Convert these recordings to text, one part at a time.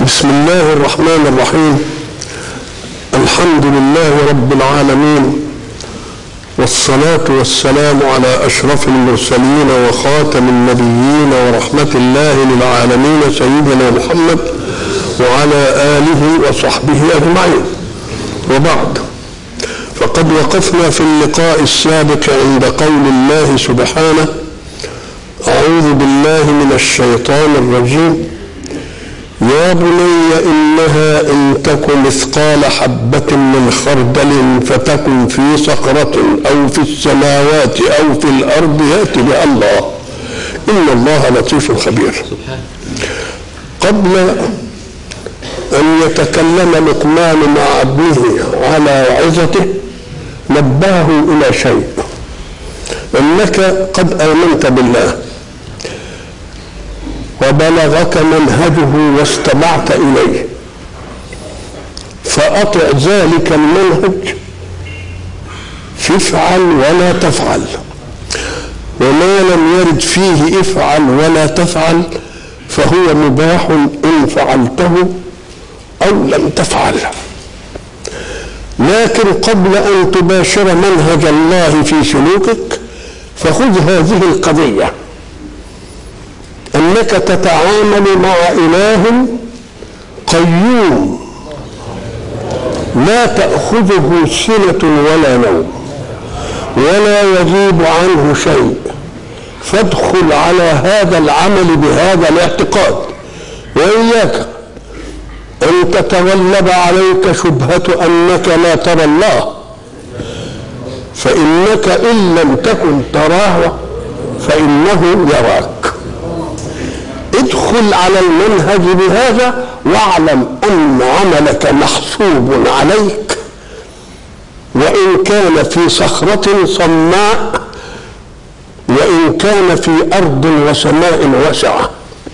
بسم الله الرحمن الرحيم الحمد لله رب العالمين والصلاة والسلام على أشرف المرسلين وخاتم النبيين ورحمة الله للعالمين سيدنا محمد وعلى آله وصحبه أجمعين وبعد فقد وقفنا في اللقاء السابق عند قول الله سبحانه أعوذ بالله من الشيطان الرجيم يا بني إنها إن تك مثقال حبة من خردل فتكن في صخرة أو في السماوات أو في الأرض يأت بها الله إن الله لطيف خبير قبل أن يتكلم لقمان مع ابنه على وعظته نبهه إلى شيء أنك قد آمنت بالله وبلغك منهجه واستمعت إليه فأطع ذلك المنهج فافعل ولا تفعل وما لم يرد فيه افعل ولا تفعل فهو مباح إن فعلته أو لم تفعل لكن قبل أن تباشر منهج الله في سلوكك فخذ هذه القضيه انك تتعامل مع اله قيوم لا تاخذه سنه ولا نوم ولا يغيب عنه شيء فادخل على هذا العمل بهذا الاعتقاد واياك ان تتغلب عليك شبهه انك لا ترى الله فانك ان لم تكن تراه فانه يراك ادخل على المنهج بهذا واعلم ان عملك محسوب عليك وان كان في صخره صماء وان كان في ارض وسماء واسعه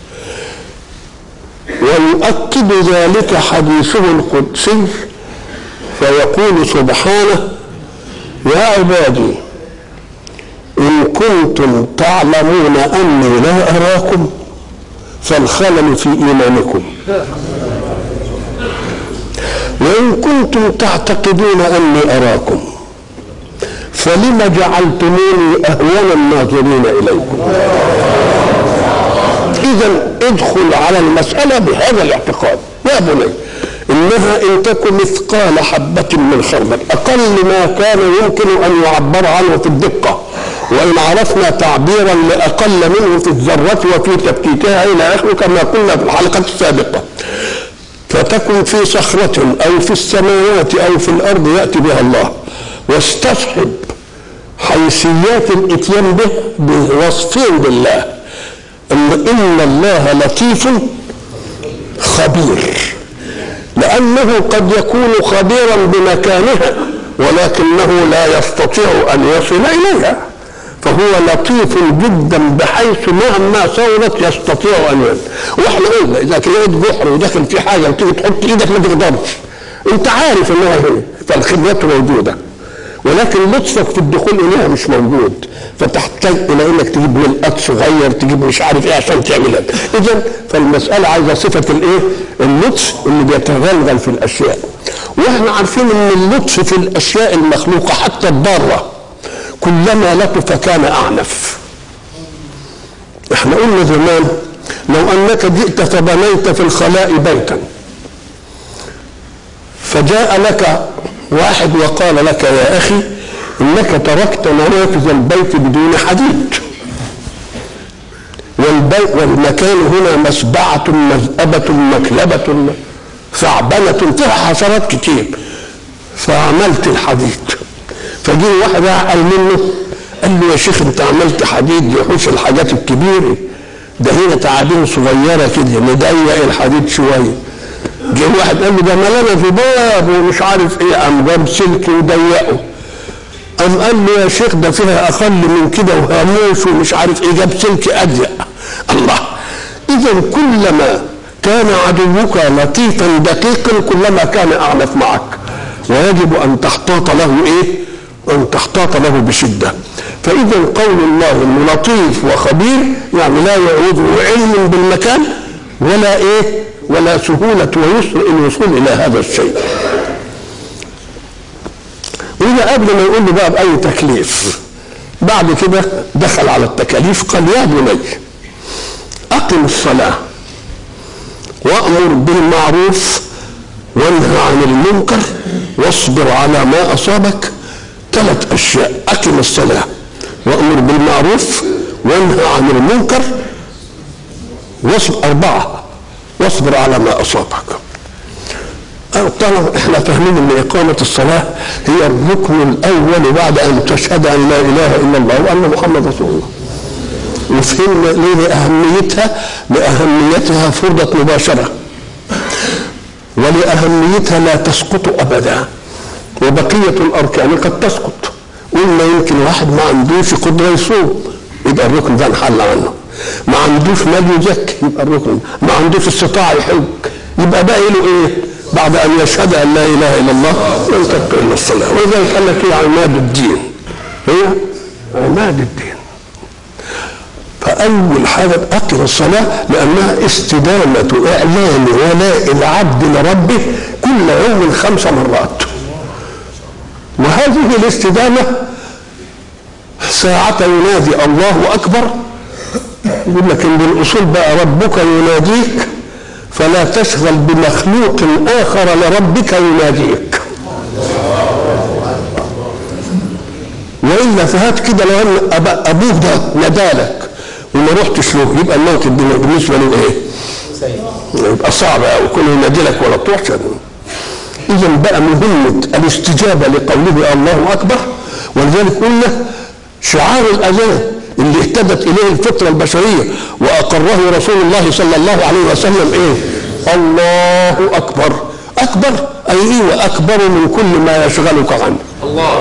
ويؤكد ذلك حديثه القدسي فيقول سبحانه يا عبادي ان كنتم تعلمون اني لا اراكم فالخلل في ايمانكم وان كنتم تعتقدون اني اراكم فلم جعلتموني اهون الناظرين اليكم اذا ادخل على المساله بهذا الاعتقاد يا بني انها ان تكن مثقال حبه من خردل اقل ما كان يمكن ان يعبر عنه في الدقه وإن عرفنا تعبيرا لأقل منه في الذرة وفي تفتيتها إلى آخره كما قلنا في الحلقة السابقة فتكن في صخرة أو في السماوات أو في الأرض يأتي بها الله واستصحب حيثيات الإتيان به بوصفين بالله إن, إن الله لطيف خبير لأنه قد يكون خبيرا بمكانها ولكنه لا يستطيع أن يصل إليها فهو لطيف جدا بحيث مهما صورت يستطيع ان يعمل واحنا قلنا اذا لقيت جحر وداخل فيه حاجه وتيجي تحط ايدك ما تقدرش انت عارف انها هنا فالخبرات موجوده ولكن لطفك في الدخول اليها مش موجود فتحتاج الى انك تجيب ملقط صغير تجيب مش عارف ايه عشان تعملها اذا فالمساله عايزه صفه الايه؟ اللطف اللي بيتغلغل في الاشياء واحنا عارفين ان اللطف في الاشياء المخلوقه حتى الضاره كلما لطف كان اعنف احنا قلنا زمان لو انك جئت فبنيت في الخلاء بيتا فجاء لك واحد وقال لك يا اخي انك تركت منافذ البيت بدون حديد والبيت والمكان هنا مسبعة مذأبة مكلبة ثعبنة فيها حشرات كتير فعملت الحديد فجي واحد اعقل منه قال له يا شيخ انت عملت حديد يحوش الحاجات الكبيره ده هنا تعابين صغيره كده نضيق الحديد شويه جه واحد قال له ده ملانه في باب ومش عارف ايه قام جاب سلك وضيقه قام قال له يا شيخ ده فيها اقل من كده وهاموش ومش عارف ايه جاب سلك اضيق الله اذا كلما كان عدوك لطيفا دقيقا كلما كان اعنف معك ويجب ان تحتاط له ايه أن تحتاط له بشدة فإذا قول الله إنه لطيف وخبير يعني لا يعوده علم بالمكان ولا إيه ولا سهولة ويسر الوصول إلى هذا الشيء وإذا قبل ما يقول له بقى بأي تكليف بعد كده دخل على التكاليف قال يا بني أقم الصلاة وأمر بالمعروف وانهى عن المنكر واصبر على ما أصابك ثلاث أشياء أقم الصلاة وأمر بالمعروف وانهى عن المنكر واصبر أربعة واصبر على ما أصابك طبعا احنا فاهمين ان اقامه الصلاه هي الركن الاول بعد ان تشهد ان لا اله الا الله وان محمد رسول الله. وفهمنا ليه لاهميتها؟ لاهميتها فرضت مباشره. ولأهميتها لا تسقط أبدا وبقية الأركان قد تسقط قلنا يمكن واحد ما عندوش قدرة يصوم يبقى الركن ده انحل عنه ما عندوش مال يزكي يبقى الركن ما عندوش استطاعة يحج يبقى باقي له ايه؟ بعد ان يشهد ان لا اله الا الله لن تبقى الا الصلاه ولذلك قال لك هي عماد الدين هي عماد الدين فأول حاجة أقم الصلاة لأنها استدامة إعلان ولاء العبد لربه كل يوم خمس مرات وهذه الاستدامة ساعة ينادي الله أكبر يقول لك إن الأصول بقى ربك يناديك فلا تشغل بمخلوق آخر لربك يناديك وإلا فهات كده لو أن أبوك ده ندالك وما رحتش له يبقى الموت الدنيا بالنسبه له ايه؟ يبقى صعب قوي كل ينادي لك ولا تروحش اذا بقى مهمه الاستجابه لقوله الله اكبر ولذلك قلنا شعار الاذان اللي اهتدت اليه الفطره البشريه واقره رسول الله صلى الله عليه وسلم ايه؟ الله اكبر اكبر اي ايه اكبر من كل ما يشغلك عنه الله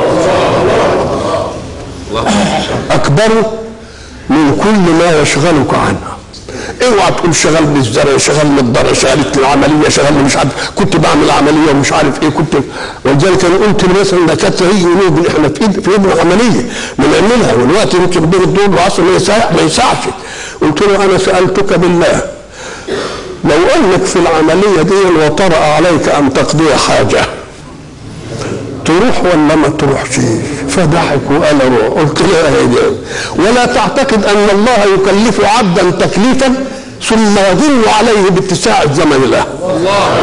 اكبر من كل ما يشغلك عنها اوعى تقول شغال بالزرع شغال بالضرع شغلت العمليه شغال مش عارف كنت بعمل عمليه ومش عارف ايه كنت ولذلك انا قلت مثلا دكاتره يجي يقولوا احنا في ايد في ايدنا عمليه بنعملها والوقت يمكن بين الدول والعصر ما يساعد ما يسعش قلت له انا سالتك بالله لو انك في العمليه دي وطرأ عليك ان تقضي حاجه تروح ولا ما تروحش فضحك وقال روح قلت له يا ولا تعتقد ان الله يكلف عبدا تكليفا ثم يظن عليه باتساع الزمن له الله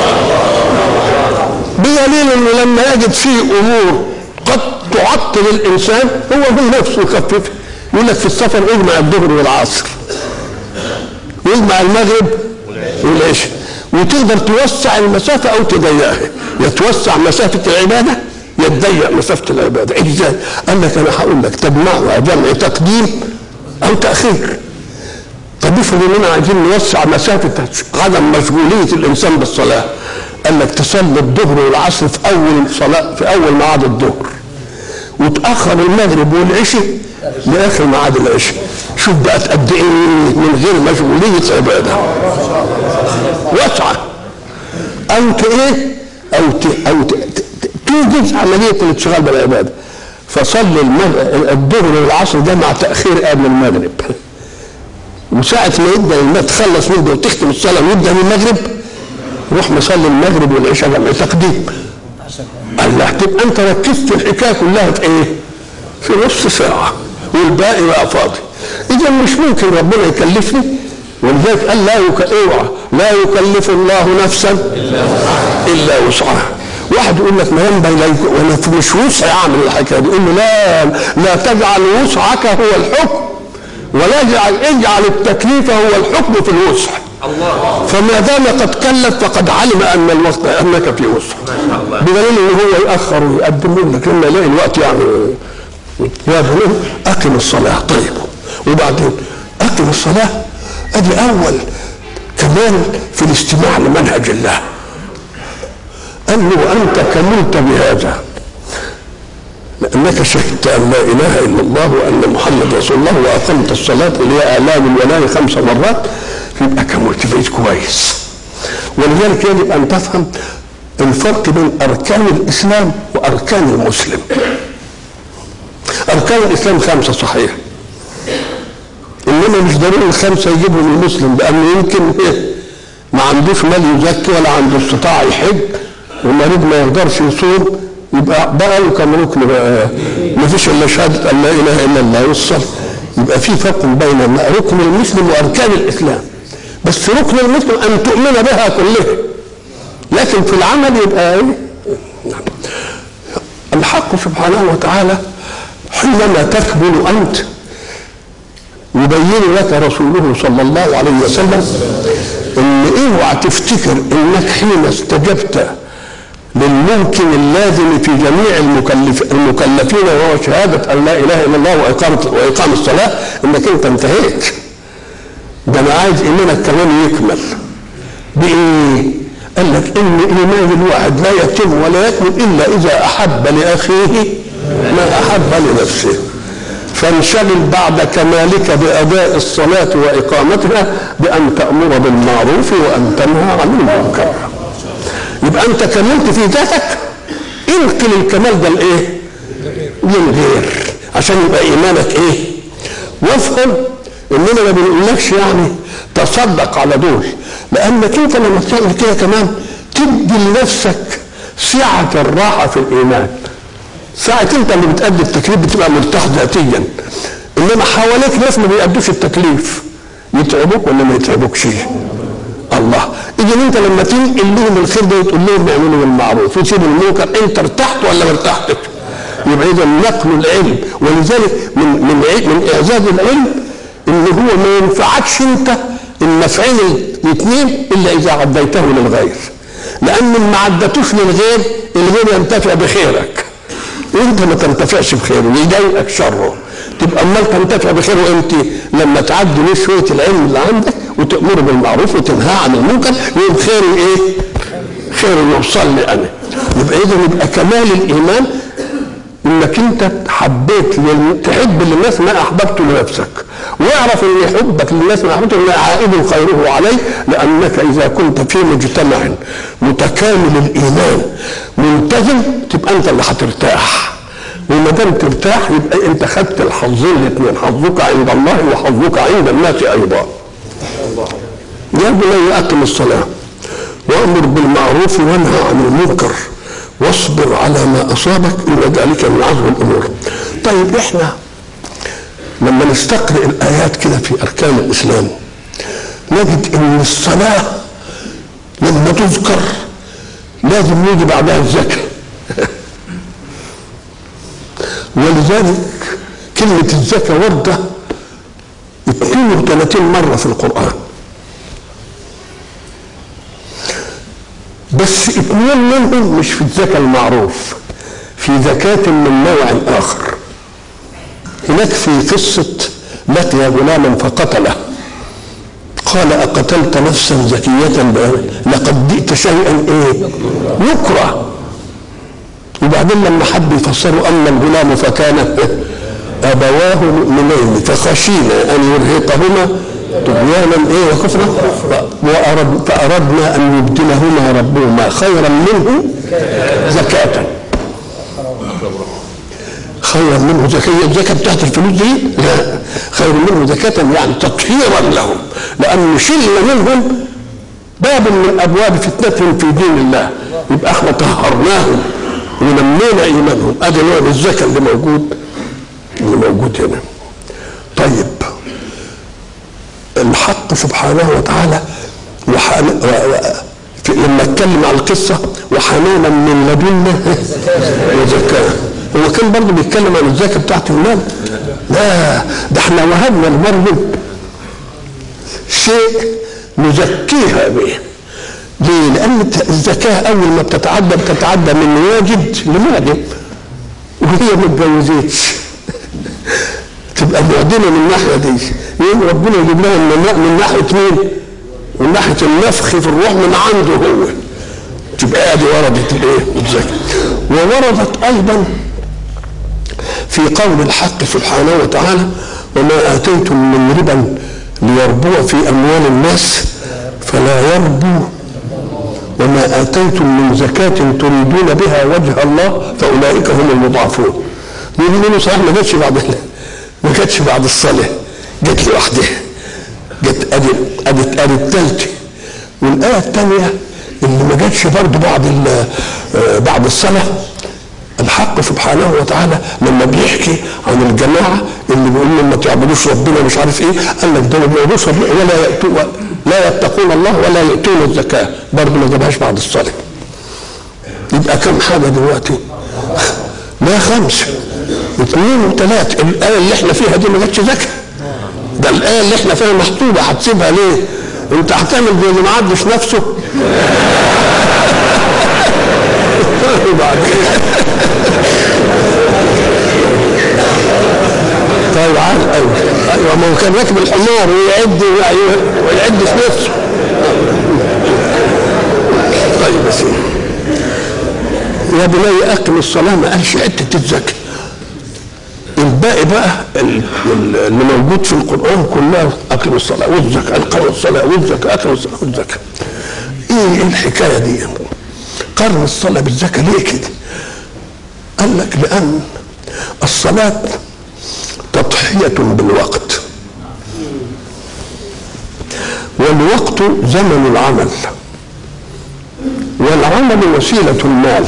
بدليل انه لما يجد فيه امور قد تعطل الانسان هو من نفسه يخففها يقول لك في السفر اجمع الظهر والعصر ويجمع المغرب والعشاء وتقدر توسع المسافة أو تضيقها يتوسع مسافة العبادة يتضيق مسافة العبادة ازاي؟ قال لك أنا هقول لك تجمعها جمع تقديم أو تأخير طب افرض اننا عايزين نوسع مسافة عدم مشغولية الإنسان بالصلاة قال لك تصلي الظهر والعصر في أول صلاة في أول ميعاد الظهر وتأخر المغرب والعشاء لآخر ميعاد العشاء شوف بقت قد إيه من غير مشغولية عبادة واسعة أو إيه أو ت... أو ت... توجد عملية الانشغال بالعبادة فصلي المغرب الظهر والعصر ده مع تأخير قبل المغرب وساعة ما يبدأ المغرب تخلص منه وتختم الصلاة ويبدأ من المغرب روح مصلي المغرب والعشاء جمع تقديم الله تبقى انت ركزت الحكايه كلها في ايه؟ في نص ساعه والباقي بقى فاضي اذا مش ممكن ربنا يكلفني ولذلك قال لا يك... اوعى لا يكلف الله نفسا الا وسعها واحد يقول لك ما ينبغي لا يك... وانا مش وسعي اعمل الحكايه دي يقول له لا لا تجعل وسعك هو الحكم ولا اجعل اجعل التكليف هو الحكم في الوسع الله فما دام قد كلف فقد علم ان الوسع انك في وسع بدليل ان هو ياخر ويقدم لك لما يلاقي الوقت يعني يا بني اقم الصلاه طيب وبعدين اقم الصلاه ادي اول كمان في الاستماع لمنهج الله قال له وانت كملت بهذا لانك شهدت ان لا اله الا الله وان محمد رسول الله واقمت الصلاه اللي هي اعلان الولايه خمس مرات يبقى كملت بقيت كويس ولذلك يجب ان تفهم الفرق بين اركان الاسلام واركان المسلم اركان الاسلام خمسه صحيح انما مش ضروري الخمسه يجيبهم المسلم لانه يمكن ما عندوش مال يزكي ولا عنده استطاعه يحج ومريض ما يقدرش يصوم يبقى بقى له كم ركن بقى ما فيش الا شهاده ان لا اله الا الله والصلاه يبقى في فرق بين ركن المسلم واركان الاسلام بس ركن المسلم ان تؤمن بها كلها لكن في العمل يبقى ايه الحق سبحانه وتعالى حينما تكمل انت يبين لك رسوله صلى الله عليه وسلم ان اوعى تفتكر انك حين استجبت للممكن اللازم في جميع المكلف المكلفين وهو شهادة أن لا إله إلا الله وإقامة وإقام الصلاة إنك أنت انتهيت. ده أنا عايز إيمانك كمان يكمل. بإيه؟ قال لك إن إيمان الواحد لا يتم ولا يكمل إلا إذا أحب لأخيه ما أحب لنفسه. فانشغل بعد كمالك بأداء الصلاة وإقامتها بأن تأمر بالمعروف وأن تنهى عن المنكر. يبقى أنت كملت في ذاتك انقل الكمال ده لإيه؟ للغير عشان يبقى إيمانك إيه؟ وافهم إننا ما بنقولكش يعني تصدق على دول لأنك أنت لما تعمل كده كمان تدي لنفسك سعة الراحة في الإيمان ساعة انت اللي بتأدي التكليف بتبقى مرتاح ذاتيا انما حواليك ناس ما بيأدوش التكليف يتعبوك ولا ما يتعبوكش الله اذا انت لما تنقل لهم الخير ده وتقول لهم اعملوا بالمعروف وسيبوا المنكر انت ارتحت ولا ما ارتحتش يبقى اذا نقل العلم ولذلك من من من اعزاز العلم ان هو ما ينفعكش انت النفعين الاثنين الا اذا عديته للغير لان ما عدتوش للغير الغير ينتفع بخيرك وانت ما تنتفعش بخيره يضايقك شره تبقى امال تنتفع بخيره امتى لما تعدي له شويه العلم اللي عندك وتامره بالمعروف وتنهى عن المنكر يقوم خير ايه؟ خير يوصل لي انا يبقى اذا يبقى كمال الايمان انك انت حبيت لل... تحب للناس ما احببته لنفسك واعرف ان حبك للناس ما احببته عائد خيره عليه لانك اذا كنت في مجتمع متكامل الايمان ملتزم تبقى انت اللي هترتاح وما دام ترتاح يبقى انت خدت الحظين الاثنين حظك عند الله وحظك عند الناس ايضا يا بني اقم الصلاه وامر بالمعروف وانهى عن المنكر واصبر على ما اصابك ان ذلك من عزم الامور. طيب احنا لما نستقرئ الايات كده في اركان الاسلام نجد ان الصلاه لما تذكر لازم يجي بعدها الزكاه. ولذلك كلمة الزكاة وردة 32 مرة في القرآن بس اثنين منهم مش في الزكاة المعروف في زكاة من نوع آخر هناك في قصة لقي غلاما فقتله قال أقتلت نفسا زكية لقد جئت شيئا إيه يكره وبعدين لما حب يفسروا أما الغلام فكان أبواه مؤمنين فخشينا أن يرهقهما طغيانا ايه وكفرا وأرد فأردنا أن يبدلهما ربهما خيرا منه زكاة خيرا منه زكاة الزكاة بتاعت الفلوس دي لا خير منه زكاة يعني تطهيرا لهم لأن شلنا منهم باب من أبواب فتنتهم في دين الله يبقى احنا طهرناهم ونمينا إيمانهم أدي نوع الزكاة اللي موجود اللي موجود هنا طيب الحق سبحانه وتعالى وحن... و... و... في... لما اتكلم عن القصه وحنانا من لدنا وزكاه هو كان برضه بيتكلم عن الزكاه بتاعت المال لا ده احنا وهبنا لمريم شيء نزكيها به ليه؟ لأن الزكاة أول ما بتتعدى بتتعدى من واجب لمال وهي ما اتجوزتش تبقى معدمه من الناحيه دي يقوم ربنا يجيب لها من, من ناحيه مين؟ من ناحيه النفخ في الروح من عنده هو تبقى ادي وردت الايه؟ الزكاه ووردت ايضا في قول الحق سبحانه وتعالى وما اتيتم من ربا ليربو في اموال الناس فلا يربو وما اتيتم من زكاه تريدون بها وجه الله فاولئك هم المضاعفون يقول له صحيح ما جاتش بعد ما جاتش بعد الصلاه جت لوحدها جت ادي ادي ادي الثالثه والآية الثانية اللي ما جاتش برضه بعد ال- آه، بعد الصلاة الحق سبحانه وتعالى لما بيحكي عن الجماعة اللي بيقول لهم ما تعبدوش ربنا مش عارف ايه قال لك ده ما بيعبدوش ربنا ولا يأتوا لا يتقون الله ولا يؤتون الزكاة برضه ما جابهاش بعد الصلاة يبقى كم حاجة دلوقتي؟ لا خمسة اثنين وثلاثة الآية اللي احنا فيها دي ما جاتش زكاة ده الآية اللي احنا فيها محطوطة هتسيبها ليه؟ انت هتعمل زي اللي ما عدش نفسه وبعدين طيب عارف ايوه ايوه ما هو كان راكب الحمار ويعد ويعد في نفسه طيب يا سيدي يا بني اقم الصلاه ما قالش حته الزكاه الباقي بقى ال- ال- اللي موجود في القران كلها اقم الصلاه والزكاه اقم الصلاه والزكاه اقم الصلاه والزكاه ايه الحكايه دي قرن الصلاه بالزكاه ليه كده قال لك لان الصلاه تضحيه بالوقت والوقت زمن العمل والعمل وسيله المال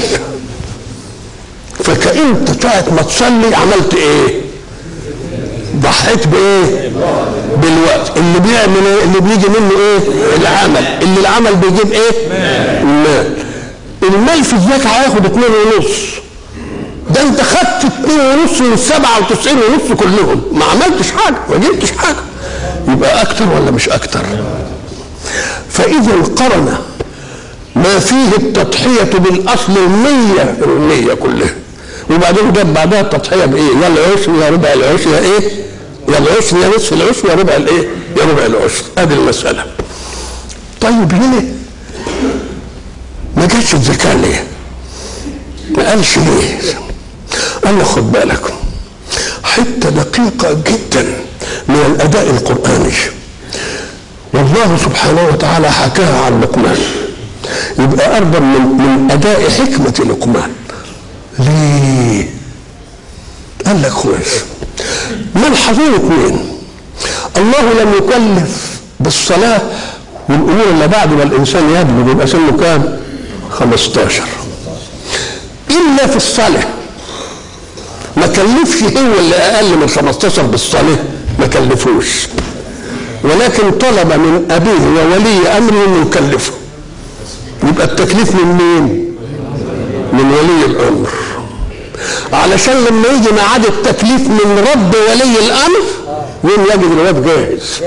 فكأنت ساعة ما تصلي عملت ايه؟ ضحيت بايه؟ بالوقت اللي بيعمل ايه؟ اللي بيجي منه ايه؟ العمل اللي العمل بيجيب ايه؟ المال المال في الزكاة هياخد اتنين ونص ده انت خدت اتنين ونص من السبعة وتسعين ونص كلهم ما عملتش حاجة ما جبتش حاجة يبقى أكتر ولا مش أكتر؟ فإذا قرن ما فيه التضحية بالأصل المية المية كلها وبعدين جاب بعدها التضحية بإيه؟ يا العشر يا ربع العشر يا إيه؟ يا العشر يا نصف العشر يا ربع الإيه؟ يا ربع العشر هذه المسألة طيب ليه؟ ما جاتش الزكاة ليه؟ ما قالش ليه؟ قال لك خد بالك حتة دقيقة جدا من الأداء القرآني والله سبحانه وتعالى حكاها عن لقمان يبقى أربا من, من أداء حكمة لقمان ليه؟ قال لك كويس ملحظين اثنين الله لم يكلف بالصلاة والأمور اللي بعد ما الإنسان يبلغ يبقى سنه كام؟ 15 إلا في الصلاة ما كلفش هو اللي أقل من 15 بالصلاة ما كلفوش ولكن طلب من أبيه وولي أمره أنه يكلفه يبقى التكليف من مين؟ من ولي الامر علشان لما يجي ميعاد التكليف من رب ولي الامر يوم يجد الواد جاهز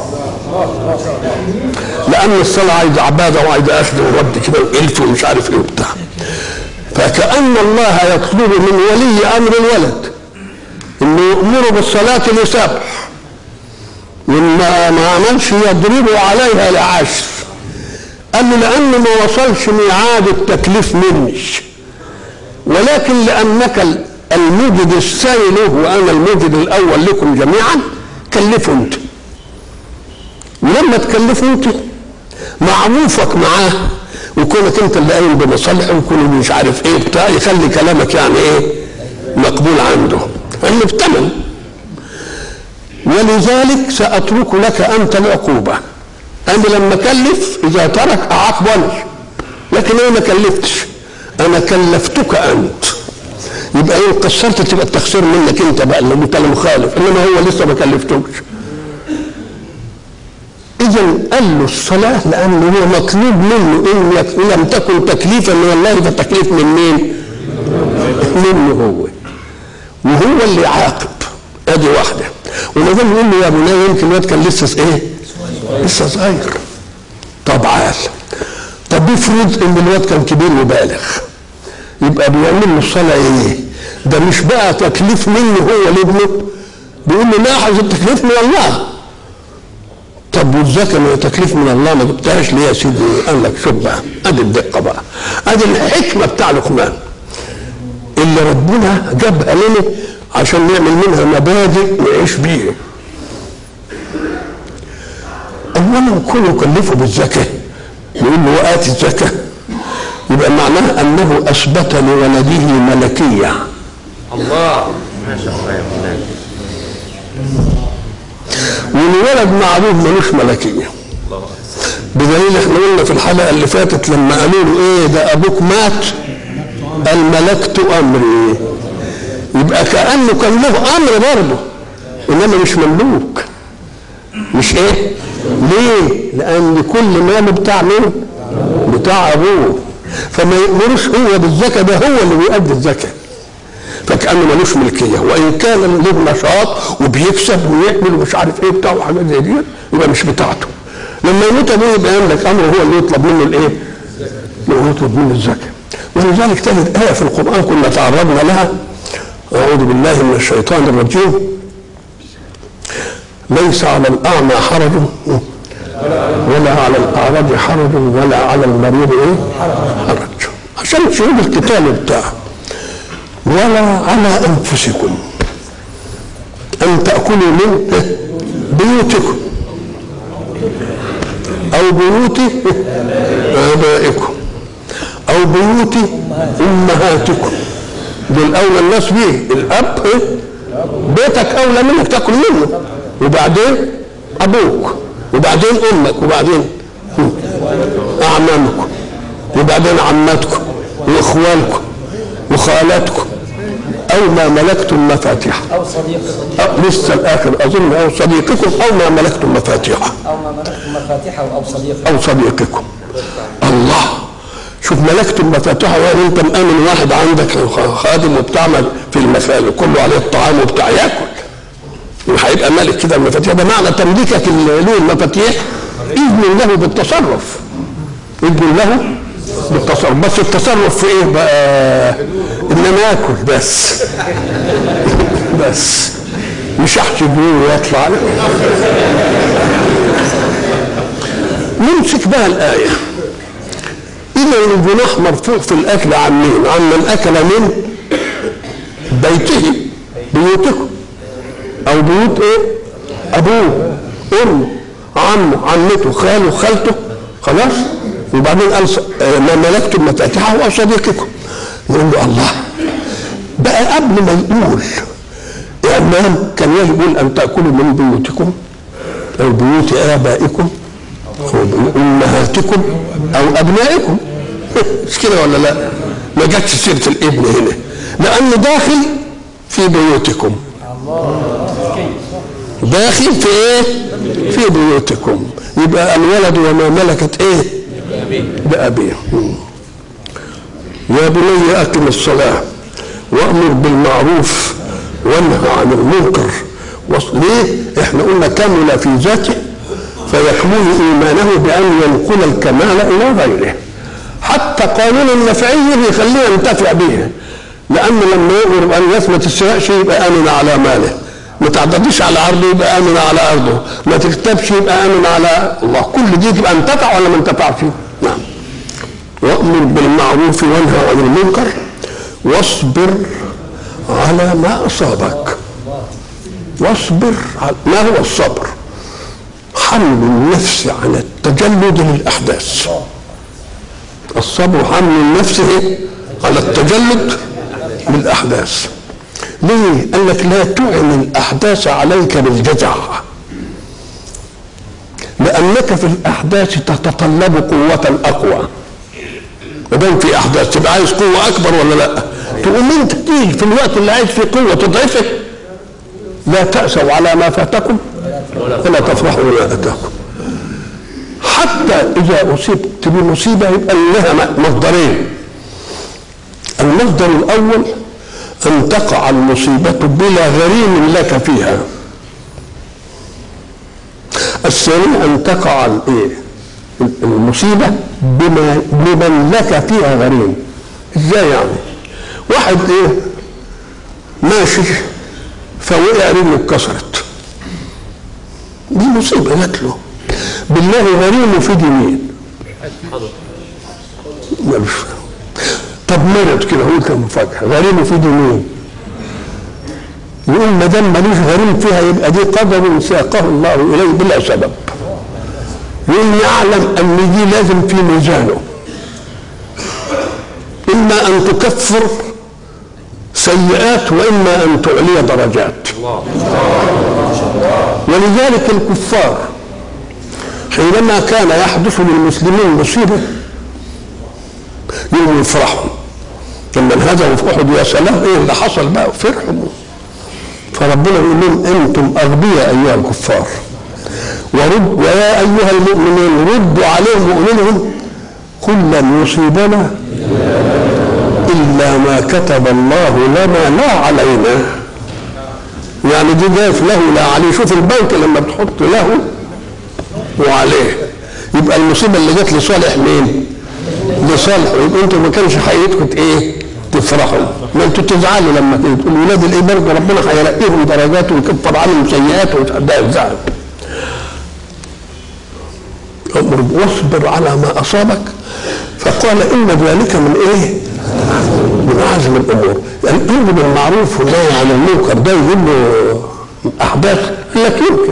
لان الصلاه عايزه عباده وعايزه اخذ ورد كده والف ومش عارف ايه وبتاع فكأن الله يطلب من ولي امر الولد انه يأمره بالصلاة لسبع وإن ما ما عملش يضربه عليها لعشر قال له لأنه ما وصلش ميعاد التكليف مني ولكن لأنك الموجد الثاني له وأنا الموجد الأول لكم جميعا كلفه أنت ولما تكلفه أنت معروفك معاه وكونك أنت اللي قايم بمصالحه وكونه مش عارف إيه بتاع يخلي كلامك يعني إيه مقبول عنده اللي بتمن ولذلك سأترك لك أنت العقوبة أنا لما أكلف إذا ترك أعاقبه أنا لكن أنا ما كلفتش أنا كلفتك أنت يبقى إيه قصرت تبقى التقصير منك أنت بقى اللي أنت المخالف إنما هو لسه ما كلفتوش إذا قال له الصلاة لأنه هو مطلوب منه إن لم تكن تكليفا من الله فتكليف من مين؟ منه هو وهو اللي يعاقب ادي واحده وما دام يقول له يا بني يمكن الواد كان لسه ايه؟ لسه صغير طب عال طب افرض ان الواد كان كبير وبالغ يبقى بيعمل له الصلاه ايه؟ ده مش بقى تكليف منه هو لابنه بيقول له لاحظ التكليف من الله طب والزكاه ما هي تكليف من الله ما جبتهاش ليه يا سيدي؟ قال لك شوف بقى ادي الدقه بقى ادي الحكمه بتاع لقمان اللي ربنا جابها لنا عشان نعمل منها مبادئ نعيش بيها اولا كونه كلفه بالزكاه يقول له واتي الزكاه يبقى معناه انه اثبت لولده ملكيه الله ما شاء الله يا فلان والولد معروف ملوش ملكيه بدليل احنا قلنا في الحلقه اللي فاتت لما قالوا له ايه ده ابوك مات قال ملكت امري يبقى كانه كان له امر برضه انما مش مملوك مش ايه ليه لان كل ماله بتاع مين بتاع ابوه فما يأمرش هو بالزكاة ده هو اللي بيؤدي الزكاة فكأنه ملوش ملكية وإن كان له نشاط وبيكسب ويعمل ومش عارف إيه بتاعه وحاجات زي دي يبقى مش بتاعته لما يموت أبوه يبقى يملك أمره هو اللي يطلب منه الإيه؟ اللي يطلب منه الزكاة ولذلك تجد آية في القرآن كنا تعرضنا لها أعوذ بالله من الشيطان الرجيم ليس على الأعمى حرج ولا على الأعرج حرج ولا على المريض إيه؟ حرج عشان شعور القتال بتاعه ولا على أنفسكم أن تأكلوا من بيوتكم أو بيوت آبائكم أو بيوت أمهاتكم دول أولى الناس بيه الأب إيه؟ بيتك أولى منك تاكل منه وبعدين أبوك وبعدين أمك وبعدين أعمامكم وبعدين عماتكم وإخوانكم وخالاتكم أو ما ملكتم مفاتيحه أو صديق أو لسه الآخر أظن أو صديقكم أو ما ملكتم مفاتيحه أو ما ملكتم مفاتيحه أو صديق أو صديقكم الله شوف ملكتم مفاتيحه يعني أنت مأمن واحد عندك خادم وبتعمل في المسائل كله عليه الطعام وبتاع ياكل وهيبقى مالك كده المفاتيح ده معنى تمليكك له المفاتيح إذن له بالتصرف إذن له بالتصرف بس التصرف في إيه بقى إنما آكل بس بس مش أحكي بيه ويطلع نمسك بقى الآية إذا الجناح مرفوع في الأكل عن مين؟ عن من أكل من بيته بيوتكم أو بيوت إيه؟ أبوه أمه عمه عمته خاله خالته خلاص؟ وبعدين قال ص- آه، ما ملكتم مفاتيحه أو صديقكم نقول له الله بقى قبل ما يقول إعلام كان يجب أن تأكلوا من بيوتكم أو بيوت آبائكم أو بيوت أمهاتكم أو أبنائكم مش كده ولا لا؟ ما جاتش سيرة الابن هنا لأنه داخل في بيوتكم داخل في ايه؟ في بيوتكم يبقى الولد وما ملكت ايه؟ بأبيه يا بني أقم الصلاة وأمر بالمعروف وانهى عن المنكر وص- ليه؟ احنا قلنا كمل في ذاته فيكمل إيمانه بأن ينقل الكمال إلى غيره حتى قانون النفعي يخليه ينتفع به لأنه لما يؤمر بأن يثبت السرقش يبقى آمن على ماله ما تعتديش على عرضه يبقى آمن على أرضه ما تكتبش يبقى آمن على الله كل دي تبقى انتفع ولا ما انتفعش نعم وأمر بالمعروف وانهى عن المنكر واصبر على ما أصابك واصبر على ما هو الصبر حمل النفس عن التجلد للأحداث الصبر حمل النفس إيه؟ على التجلد للأحداث ليه؟ قال لك لا تعن الأحداث عليك بالجزع لأنك في الأحداث تتطلب قوة أقوى ما دام في أحداث تبقى عايز قوة أكبر ولا لا؟ تقوم أنت تيجي في الوقت اللي عايز فيه قوة تضعفه لا تأسوا على ما فاتكم ولا تفرحوا بما أتاكم حتى إذا أصبت بمصيبة يبقى لها مصدرين المصدر الأول أن تقع المصيبة بلا غريم لك فيها الثاني أن تقع الإيه؟ المصيبة بما بمن لك فيها غريم ازاي يعني واحد ايه ماشي فوقع رجله اتكسرت دي مصيبة جات له بالله غريمه في دي مين؟ لا مش فاهم طب مرض كده هو كان مفاجأة غريمه في دي مين؟ يقول ما دام ملوش غريم فيها يبقى دي قدر ساقه الله اليه بلا سبب يقول يعلم ان دي لازم في ميزانه اما ان تكفر سيئات واما ان تعلي درجات ولذلك الكفار حينما كان يحدث للمسلمين مصيبة يوم يفرحوا لما انهزموا في احد يا سلام ايه اللي حصل بقى فرحوا فربنا يقول لهم انتم اغبياء ايها الكفار ورد ويا ايها المؤمنين ردوا عليهم وقولوا لهم قل لن يصيبنا الا ما كتب الله لنا لا علينا يعني دي جاف له لا عليه شوف البنك لما بتحط له وعليه يبقى المصيبه اللي جت لصالح مين؟ لصالح يبقى انتوا ما كانش حقيقتكم ايه؟ تفرحوا ما انتوا تزعلوا لما كده تقولوا ولاد الايه برضه ربنا هيلاقيهم درجات ويكفر عنهم سيئات وده الزعل امر واصبر على ما اصابك فقال ان ذلك من ايه؟ من اعظم الامور يعني الامر بالمعروف والنهي عن المنكر ده يجيب له احداث قال لك يمكن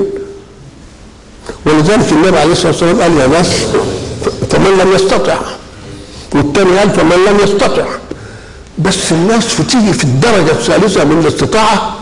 ولذلك النبي عليه الصلاه والسلام قال يا ناس فمن لم يستطع والثاني قال فمن لم يستطع بس الناس بتيجي في الدرجه الثالثه من الاستطاعه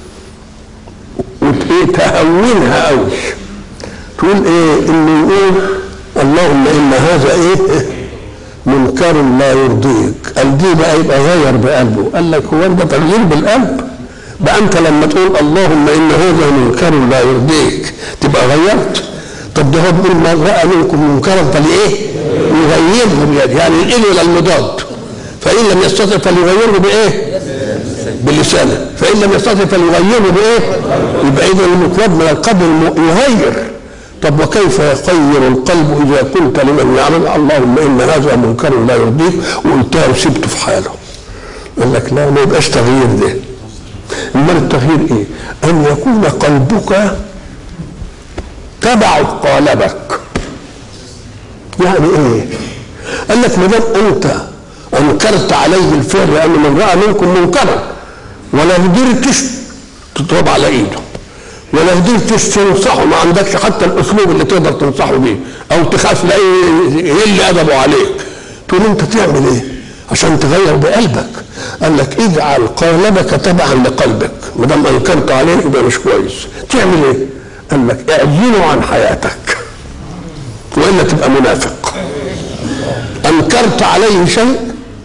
وتهونها قوي تقول ايه انه يقول اللهم ان هذا ايه منكر لا يرضيك قال دي بقى يبقى غير بقلبه قال لك هو انت تغيير بالقلب بقى انت لما تقول اللهم ان هذا منكر لا يرضيك تبقى غيرت طب ده هو بيقول من راى منكم منكرا فلايه؟ يغيره بيده يعني ينقله الى المضاد فان لم يستطع فليغيره بايه؟ بلسانه فان لم يستطع فليغيره بايه؟ يبقى اذا المطلب من القلب يغير طب وكيف يغير القلب اذا قلت لمن يعمل اللهم ان هذا منكر لا يرضيك وقلتها وسبته في حاله قال لك لا ما يبقاش تغيير ده امال التغيير ايه؟ ان يكون قلبك تبع قالبك يعني ايه؟ قال لك ما دام انت انكرت عليه الفعل لان من راى منكم منكرا ولا قدرتش تضرب على ايده ولا قدرتش تنصحه ما عندكش حتى الاسلوب اللي تقدر تنصحه بيه او تخاف لا يقل ادبه عليك تقول انت تعمل ايه عشان تغير بقلبك قال لك اجعل قالبك تبعا لقلبك ما دام انكرت عليه يبقى مش كويس تعمل ايه قال لك اعزله عن حياتك والا تبقى منافق انكرت عليه شيء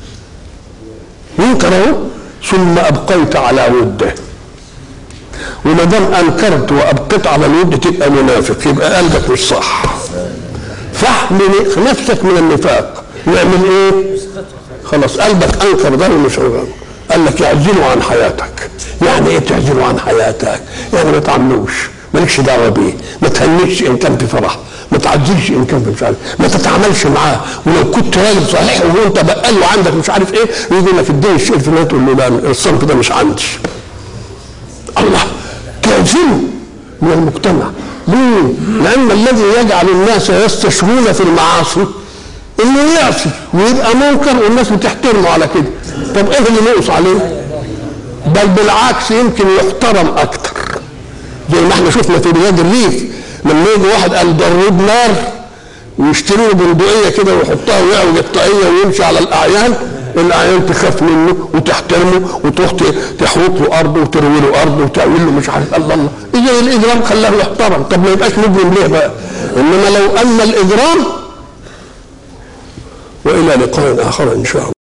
منكره ثم ابقيت على وده وما دام انكرت وابقيت على الود تبقى منافق يبقى قلبك مش صح فاحمل نفسك من النفاق يعمل ايه؟ خلاص قلبك انكر ده ومش قال لك يعزله عن حياتك يعني ايه تعزله عن حياتك؟ يعني ما تعملوش مالكش دعوه بيه ما تهنيش ان كان في فرح ما تعزلش ان كان في مش عارف ما تتعاملش معاه ولو كنت راجل صحيح وانت بقال وعندك مش عارف ايه يجي لك اديني الشيء الفلاني تقول له لا الصنف ده مش عندي الله تعزله من المجتمع ليه؟ لأن الذي يجعل الناس يستشرون في المعاصي انه يعصي ويبقى منكر والناس بتحترمه على كده طب ايه اللي نقص عليه؟ بل بالعكس يمكن يحترم اكتر زي ما احنا شفنا في بلاد الريف لما يجي واحد قال ضرب نار ويشتري له بندقيه كده ويحطها ويعوج الطاقيه ويمشي على الاعيان الاعيان تخاف منه وتحترمه وتروح تحوط له ارضه وتروي له ارضه وتعمل له مش عارف الله الله اذا الاجرام خلاه يحترم طب ما يبقاش مجرم ليه بقى؟ انما لو ان الاجرام والى لقاء اخر ان شاء الله